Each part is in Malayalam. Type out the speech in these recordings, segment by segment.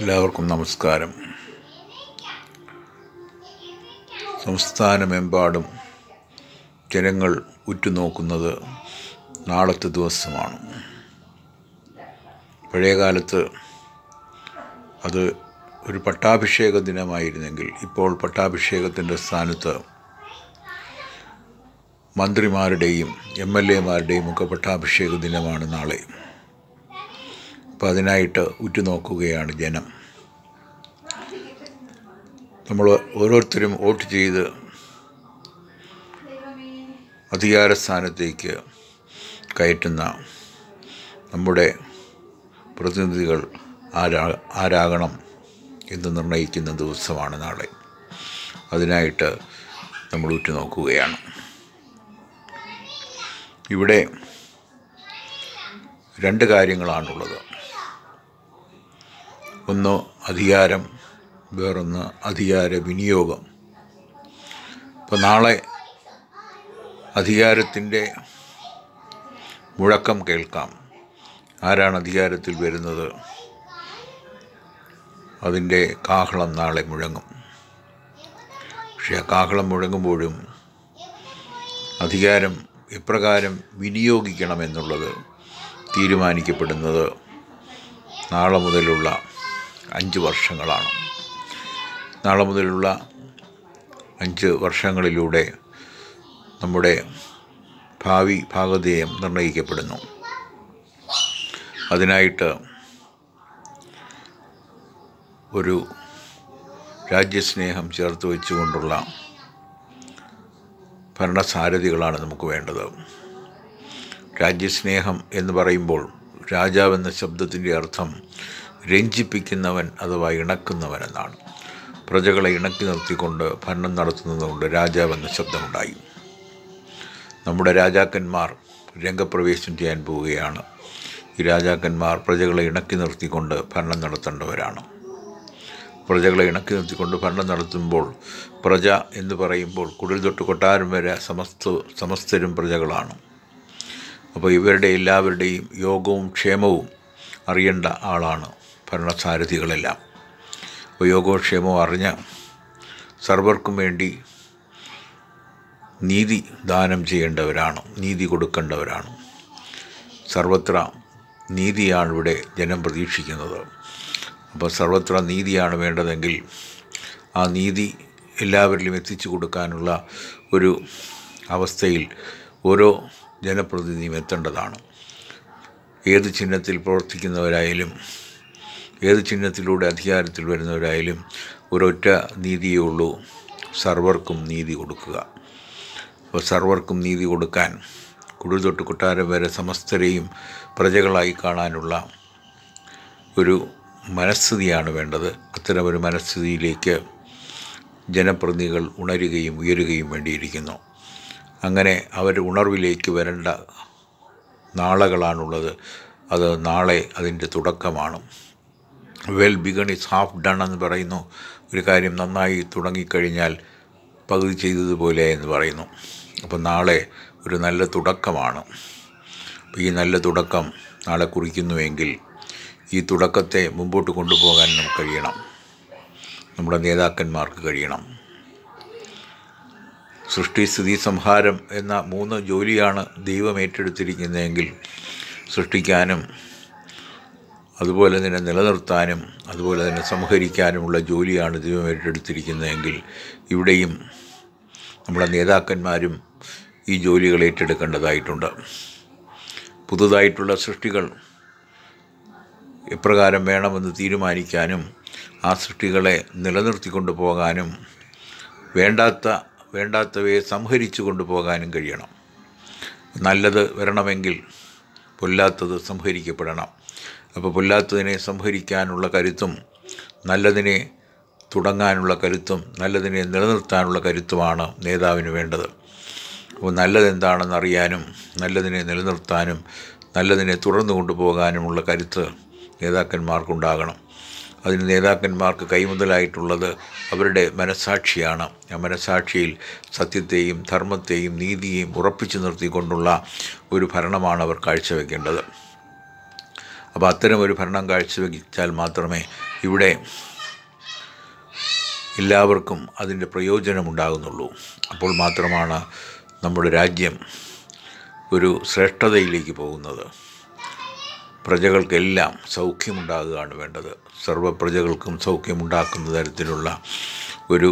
എല്ലാവർക്കും നമസ്കാരം സംസ്ഥാനമെമ്പാടും ജനങ്ങൾ ഉറ്റുനോക്കുന്നത് നാളത്തെ ദിവസമാണ് പഴയകാലത്ത് അത് ഒരു പട്ടാഭിഷേക ദിനമായിരുന്നെങ്കിൽ ഇപ്പോൾ പട്ടാഭിഷേകത്തിൻ്റെ സ്ഥാനത്ത് മന്ത്രിമാരുടെയും എം എൽ എമാരുടെയും ഒക്കെ പട്ടാഭിഷേക ദിനമാണ് നാളെ അപ്പം അതിനായിട്ട് ഉറ്റുനോക്കുകയാണ് ജനം നമ്മൾ ഓരോരുത്തരും വോട്ട് ചെയ്ത് അധികാര സ്ഥാനത്തേക്ക് കയറ്റുന്ന നമ്മുടെ പ്രതിനിധികൾ ആരാ ആരാകണം എന്ന് നിർണയിക്കുന്ന ദിവസമാണ് നാളെ അതിനായിട്ട് നമ്മൾ ഉറ്റുനോക്കുകയാണ് ഇവിടെ രണ്ട് കാര്യങ്ങളാണുള്ളത് ഒന്ന് അധികാരം വേറൊന്ന് അധികാര വിനിയോഗം ഇപ്പോൾ നാളെ അധികാരത്തിൻ്റെ മുഴക്കം കേൾക്കാം ആരാണ് അധികാരത്തിൽ വരുന്നത് അതിൻ്റെ കാഹളം നാളെ മുഴങ്ങും പക്ഷേ ആ കാഹളം മുഴങ്ങുമ്പോഴും അധികാരം എപ്രകാരം വിനിയോഗിക്കണമെന്നുള്ളത് തീരുമാനിക്കപ്പെടുന്നത് നാളെ മുതലുള്ള അഞ്ച് വർഷങ്ങളാണ് നാളെ മുതലുള്ള അഞ്ച് വർഷങ്ങളിലൂടെ നമ്മുടെ ഭാവി ഭാഗധേയം നിർണ്ണയിക്കപ്പെടുന്നു അതിനായിട്ട് ഒരു രാജ്യസ്നേഹം ചേർത്ത് വെച്ചുകൊണ്ടുള്ള ഭരണസാരഥികളാണ് നമുക്ക് വേണ്ടത് രാജ്യസ്നേഹം എന്ന് പറയുമ്പോൾ രാജാവ് എന്ന ശബ്ദത്തിൻ്റെ അർത്ഥം രഞ്ജിപ്പിക്കുന്നവൻ അഥവാ ഇണക്കുന്നവൻ എന്നാണ് പ്രജകളെ ഇണക്കി നിർത്തിക്കൊണ്ട് ഭരണം നടത്തുന്നതുകൊണ്ട് രാജാവ് എന്ന ശബ്ദമുണ്ടായി നമ്മുടെ രാജാക്കന്മാർ രംഗപ്രവേശം ചെയ്യാൻ പോവുകയാണ് ഈ രാജാക്കന്മാർ പ്രജകളെ ഇണക്കി നിർത്തിക്കൊണ്ട് ഭരണം നടത്തേണ്ടവരാണ് പ്രജകളെ ഇണക്കി നിർത്തിക്കൊണ്ട് ഭരണം നടത്തുമ്പോൾ പ്രജ എന്ന് പറയുമ്പോൾ കുടിൽ തൊട്ട് കൊട്ടാരം വരെ സമസ്ത സമസ്തരും പ്രജകളാണ് അപ്പോൾ ഇവരുടെ എല്ലാവരുടെയും യോഗവും ക്ഷേമവും അറിയേണ്ട ആളാണ് ഭരണസാരഥികളെല്ലാം അപ്പോൾ യോഗവും ക്ഷേമവും അറിഞ്ഞ് സർവർക്കും വേണ്ടി നീതി ദാനം ചെയ്യേണ്ടവരാണ് നീതി കൊടുക്കേണ്ടവരാണ് സർവത്ര നീതിയാണ് ഇവിടെ ജനം പ്രതീക്ഷിക്കുന്നത് അപ്പോൾ സർവത്ര നീതിയാണ് വേണ്ടതെങ്കിൽ ആ നീതി എല്ലാവരിലും എത്തിച്ചു കൊടുക്കാനുള്ള ഒരു അവസ്ഥയിൽ ഓരോ ജനപ്രതിനിധിയും എത്തേണ്ടതാണ് ഏത് ചിഹ്നത്തിൽ പ്രവർത്തിക്കുന്നവരായാലും ഏത് ചിഹ്നത്തിലൂടെ അധികാരത്തിൽ വരുന്നവരായാലും ഒരൊറ്റ നീതിയേ ഉള്ളൂ സർവർക്കും നീതി കൊടുക്കുക അപ്പോൾ സർവർക്കും നീതി കൊടുക്കാൻ കുടിൽ തൊട്ട് കൊട്ടാരം വരെ സമസ്തരെയും പ്രജകളായി കാണാനുള്ള ഒരു മനസ്ഥിതിയാണ് വേണ്ടത് അത്തരമൊരു മനസ്ഥിതിയിലേക്ക് ജനപ്രതിനിധികൾ ഉണരുകയും ഉയരുകയും വേണ്ടിയിരിക്കുന്നു അങ്ങനെ അവർ ഉണർവിലേക്ക് വരേണ്ട നാളകളാണുള്ളത് അത് നാളെ അതിൻ്റെ തുടക്കമാണ് well begun is half done എന്ന് പറയുന്നു ഒരു കാര്യം നന്നായി തുടങ്ങിക്കഴിഞ്ഞാൽ പകുതി ചെയ്തതുപോലെ എന്ന് പറയുന്നു അപ്പോൾ നാളെ ഒരു നല്ല തുടക്കമാണ് ഈ നല്ല തുടക്കം നാളെ കുറിക്കുന്നുവെങ്കിൽ ഈ തുടക്കത്തെ മുമ്പോട്ട് കൊണ്ടുപോകാൻ നമുക്ക് കഴിയണം നമ്മുടെ നേതാക്കന്മാർക്ക് കഴിയണം സൃഷ്ടി സ്ഥിതി സംഹാരം എന്ന മൂന്ന് ജോലിയാണ് ദൈവം ഏറ്റെടുത്തിരിക്കുന്നതെങ്കിൽ സൃഷ്ടിക്കാനും അതുപോലെ തന്നെ നിലനിർത്താനും അതുപോലെ തന്നെ സംഹരിക്കാനുമുള്ള ജോലിയാണ് ദൈവം ഏറ്റെടുത്തിരിക്കുന്നതെങ്കിൽ ഇവിടെയും നമ്മുടെ നേതാക്കന്മാരും ഈ ജോലികൾ ഏറ്റെടുക്കേണ്ടതായിട്ടുണ്ട് പുതുതായിട്ടുള്ള സൃഷ്ടികൾ എപ്രകാരം വേണമെന്ന് തീരുമാനിക്കാനും ആ സൃഷ്ടികളെ നിലനിർത്തിക്കൊണ്ടു പോകാനും വേണ്ടാത്ത വേണ്ടാത്തവയെ സംഹരിച്ചു കൊണ്ടുപോകാനും കഴിയണം നല്ലത് വരണമെങ്കിൽ പൊല്ലാത്തത് സംഹരിക്കപ്പെടണം അപ്പോൾ പൊല്ലാത്തതിനെ സംഹരിക്കാനുള്ള കരുത്തും നല്ലതിനെ തുടങ്ങാനുള്ള കരുത്തും നല്ലതിനെ നിലനിർത്താനുള്ള കരുത്തുമാണ് നേതാവിന് വേണ്ടത് അപ്പോൾ നല്ലതെന്താണെന്ന് അറിയാനും നല്ലതിനെ നിലനിർത്താനും നല്ലതിനെ തുടർന്നു കൊണ്ടുപോകാനുമുള്ള കരുത്ത് നേതാക്കന്മാർക്കുണ്ടാകണം അതിന് നേതാക്കന്മാർക്ക് കൈമുതലായിട്ടുള്ളത് അവരുടെ മനസാക്ഷിയാണ് ആ മനസാക്ഷിയിൽ സത്യത്തെയും ധർമ്മത്തെയും നീതിയെയും ഉറപ്പിച്ചു നിർത്തിക്കൊണ്ടുള്ള ഒരു ഭരണമാണ് അവർ കാഴ്ചവെക്കേണ്ടത് അപ്പോൾ അത്തരം ഒരു ഭരണം കാഴ്ചവെച്ചാൽ മാത്രമേ ഇവിടെ എല്ലാവർക്കും അതിൻ്റെ പ്രയോജനമുണ്ടാകുന്നുള്ളൂ അപ്പോൾ മാത്രമാണ് നമ്മുടെ രാജ്യം ഒരു ശ്രേഷ്ഠതയിലേക്ക് പോകുന്നത് പ്രജകൾക്കെല്ലാം സൗഖ്യമുണ്ടാകുകയാണ് വേണ്ടത് സർവ്വ പ്രജകൾക്കും സൗഖ്യമുണ്ടാക്കുന്ന തരത്തിലുള്ള ഒരു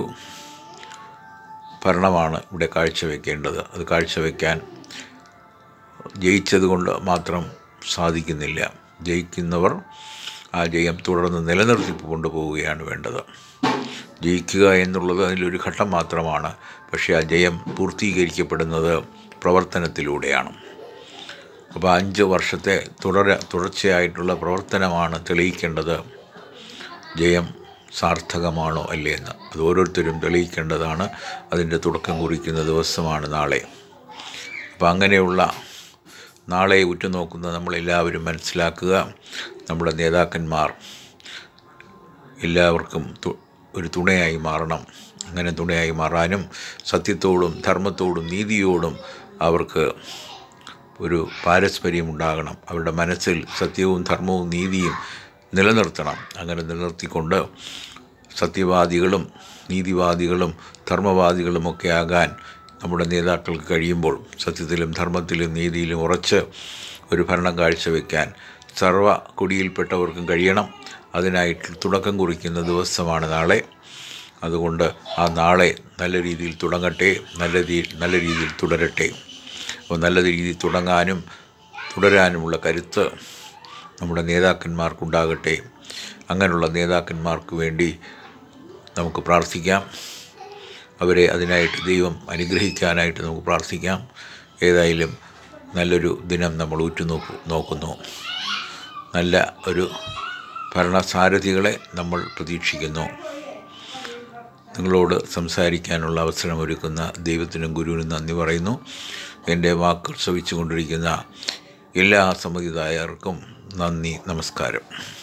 ഭരണമാണ് ഇവിടെ കാഴ്ചവെക്കേണ്ടത് അത് കാഴ്ചവെക്കാൻ ജയിച്ചതുകൊണ്ട് മാത്രം സാധിക്കുന്നില്ല ജയിക്കുന്നവർ ആ ജയം തുടർന്ന് നിലനിർത്തി കൊണ്ടുപോവുകയാണ് വേണ്ടത് ജയിക്കുക എന്നുള്ളത് അതിലൊരു ഘട്ടം മാത്രമാണ് പക്ഷേ ആ ജയം പൂർത്തീകരിക്കപ്പെടുന്നത് പ്രവർത്തനത്തിലൂടെയാണ് അപ്പോൾ അഞ്ച് വർഷത്തെ തുടര തുടർച്ചയായിട്ടുള്ള പ്രവർത്തനമാണ് തെളിയിക്കേണ്ടത് ജയം സാർത്ഥകമാണോ അല്ലേ എന്ന് അത് ഓരോരുത്തരും തെളിയിക്കേണ്ടതാണ് അതിൻ്റെ തുടക്കം കുറിക്കുന്ന ദിവസമാണ് നാളെ അപ്പോൾ അങ്ങനെയുള്ള നാളെ ഉറ്റുനോക്കുന്ന നമ്മളെല്ലാവരും മനസ്സിലാക്കുക നമ്മുടെ നേതാക്കന്മാർ എല്ലാവർക്കും തു- ഒരു തുണയായി മാറണം അങ്ങനെ തുണയായി മാറാനും സത്യത്തോടും ധർമ്മത്തോടും നീതിയോടും അവർക്ക് ഒരു പാരസ്പര്യം ഉണ്ടാകണം അവരുടെ മനസ്സിൽ സത്യവും ധർമ്മവും നീതിയും നിലനിർത്തണം അങ്ങനെ നിലനിർത്തിക്കൊണ്ട് സത്യവാദികളും നീതിവാദികളും ധർമ്മവാദികളുമൊക്കെ ആകാൻ നമ്മുടെ നേതാക്കൾക്ക് കഴിയുമ്പോൾ സത്യത്തിലും ധർമ്മത്തിലും നീതിയിലും ഉറച്ച് ഒരു ഭരണം കാഴ്ചവെക്കാൻ സർവ കുടിയിൽപ്പെട്ടവർക്കും കഴിയണം അതിനായിട്ട് തുടക്കം കുറിക്കുന്ന ദിവസമാണ് നാളെ അതുകൊണ്ട് ആ നാളെ നല്ല രീതിയിൽ തുടങ്ങട്ടെ നല്ല രീതി നല്ല രീതിയിൽ തുടരട്ടെ അപ്പോൾ നല്ല രീതിയിൽ തുടങ്ങാനും തുടരാനുമുള്ള കരുത്ത് നമ്മുടെ നേതാക്കന്മാർക്കുണ്ടാകട്ടെ അങ്ങനെയുള്ള നേതാക്കന്മാർക്ക് വേണ്ടി നമുക്ക് പ്രാർത്ഥിക്കാം അവരെ അതിനായിട്ട് ദൈവം അനുഗ്രഹിക്കാനായിട്ട് നമുക്ക് പ്രാർത്ഥിക്കാം ഏതായാലും നല്ലൊരു ദിനം നമ്മൾ ഉറ്റുനോക്കു നോക്കുന്നു നല്ല ഒരു ഭരണസാരഥികളെ നമ്മൾ പ്രതീക്ഷിക്കുന്നു നിങ്ങളോട് സംസാരിക്കാനുള്ള അവസരമൊരുക്കുന്ന ദൈവത്തിനും ഗുരുവിനും നന്ദി പറയുന്നു എൻ്റെ വാക്കുകൾ ശ്രവിച്ചുകൊണ്ടിരിക്കുന്ന എല്ലാ സമ്മതിദായകർക്കും നന്ദി നമസ്കാരം